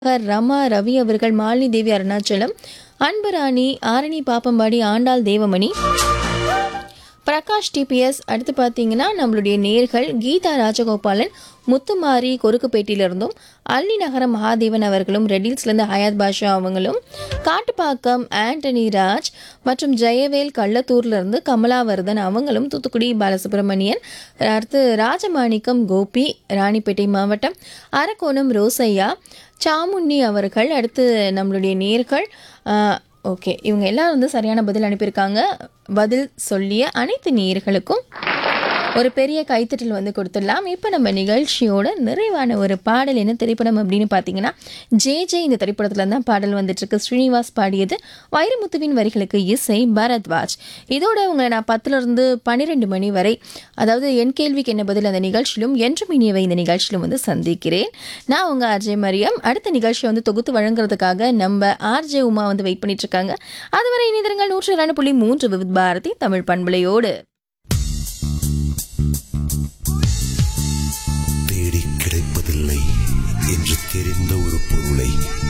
ரமா ரவி அவர்கள் மாலினி தேவி அருணாச்சலம் அன்புராணி ஆரணி பாப்பம்பாடி ஆண்டாள் தேவமணி பிரகாஷ் டிபிஎஸ் அடுத்து பார்த்தீங்கன்னா நம்மளுடைய நேர்கள் கீதா ராஜகோபாலன் முத்துமாரி கொருக்குப்பேட்டியிலிருந்தும் அல்லி நகரம் மகாதேவன் அவர்களும் ரெடில்ஸ்லேருந்து ஹயாத் பாஷா அவங்களும் காட்டுப்பாக்கம் ஆண்டனி ராஜ் மற்றும் ஜெயவேல் கள்ளத்தூர்லேருந்து கமலாவர்தன் அவங்களும் தூத்துக்குடி பாலசுப்ரமணியன் அடுத்து ராஜமாணிக்கம் கோபி ராணிப்பேட்டை மாவட்டம் அரக்கோணம் ரோசையா சாமுண்ணி அவர்கள் அடுத்து நம்மளுடைய நேர்கள் ஓகே இவங்க எல்லாரும் வந்து சரியான பதில் அனுப்பியிருக்காங்க பதில் சொல்லிய அனைத்து நேயர்களுக்கும் ஒரு பெரிய கைத்தட்டல் வந்து கொடுத்துடலாம் இப்போ நம்ம நிகழ்ச்சியோட நிறைவான ஒரு பாடல் என்ன திரைப்படம் அப்படின்னு பார்த்தீங்கன்னா ஜே ஜே இந்த திரைப்படத்துல தான் பாடல் வந்துட்டு இருக்கு ஸ்ரீனிவாஸ் பாடியது வைரமுத்துவின் வரிகளுக்கு இசை பரத்வாஜ் இதோட உங்களை நான் பத்துல இருந்து பன்னிரெண்டு மணி வரை அதாவது என் கேள்விக்கு என்ன பதில் அந்த நிகழ்ச்சியிலும் என்றும் இனியவை இந்த நிகழ்ச்சியிலும் வந்து சந்திக்கிறேன் நான் உங்க ஆர்ஜே மரியம் அடுத்த நிகழ்ச்சியை வந்து தொகுத்து வழங்குறதுக்காக நம்ம ஆர்ஜே உமா வந்து வெயிட் பண்ணிட்டு இருக்காங்க அதுவரை இணையதளங்கள் நூற்றி இரண்டு புள்ளி மூன்று விவித் பாரதி தமிழ் பண்பலையோடு தேடி கிடைப்பதில்லை என்று தெரிந்த ஒரு பொருளை